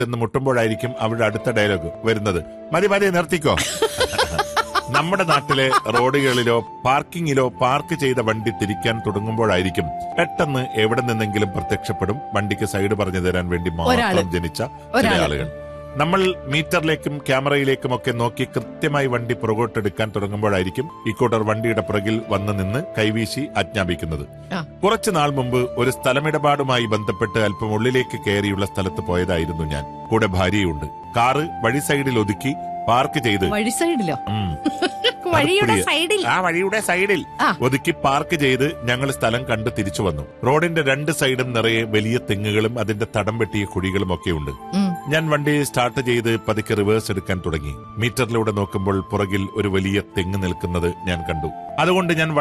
എന്ന് മുട്ടുമ്പോഴായിരിക്കും അവരുടെ അടുത്ത ഡയലോഗ് വരുന്നത് മതി മതി നിർത്തിക്കോ നമ്മുടെ നാട്ടിലെ റോഡുകളിലോ പാർക്കിങ്ങിലോ പാർക്ക് ചെയ്ത വണ്ടി തിരിക്കാൻ തുടങ്ങുമ്പോഴായിരിക്കും പെട്ടെന്ന് എവിടെ നിന്നെങ്കിലും പ്രത്യക്ഷപ്പെടും വണ്ടിക്ക് സൈഡ് പറഞ്ഞു തരാൻ വേണ്ടി ഒരാള്. മാത്രം ജനിച്ച ചില ഒരാള്. ആളുകൾ നമ്മൾ മീറ്ററിലേക്കും ക്യാമറയിലേക്കും ഒക്കെ നോക്കി കൃത്യമായി വണ്ടി പുറകോട്ടെടുക്കാൻ തുടങ്ങുമ്പോഴായിരിക്കും ഇക്കൂട്ടർ വണ്ടിയുടെ പുറകിൽ വന്ന് നിന്ന് കൈവീശി ആജ്ഞാപിക്കുന്നത് ആ. കുറച്ചു നാൾ മുമ്പ് ഒരു സ്ഥലമിടപാടുമായി ബന്ധപ്പെട്ട് അല്പം ഉള്ളിലേക്ക് കയറിയുള്ള സ്ഥലത്ത് പോയതായിരുന്നു ഞാൻ കൂടെ ഭാര്യയുണ്ട് കാറ് വഴി സൈഡിൽ ഒതുക്കി പാർക്ക് ചെയ്ത് വഴി സൈഡിലോ ഉം, വഴിയുടെ അടുപ്പിടിയ. സൈഡിൽ ആ വഴിയുടെ സൈഡിൽ ആ. ഒതുക്കി പാർക്ക് ചെയ്ത് ഞങ്ങൾ സ്ഥലം കണ്ട് തിരിച്ചു വന്നു റോഡിന്റെ രണ്ട് സൈഡും നിറയെ വലിയ തെങ്ങുകളും അതിന്റെ തടം വെട്ടിയ കുഴികളും ഒക്കെ ഉണ്ട് ഉം. ഞാൻ വണ്ടി സ്റ്റാർട്ട് ചെയ്ത് പതുക്കെ റിവേഴ്സ് എടുക്കാൻ തുടങ്ങി മീറ്ററിലൂടെ നോക്കുമ്പോൾ പുറകിൽ ഒരു വലിയ തെങ്ങ് നിൽക്കുന്നത് ഞാൻ കണ്ടു അതുകൊണ്ട് ഞാൻ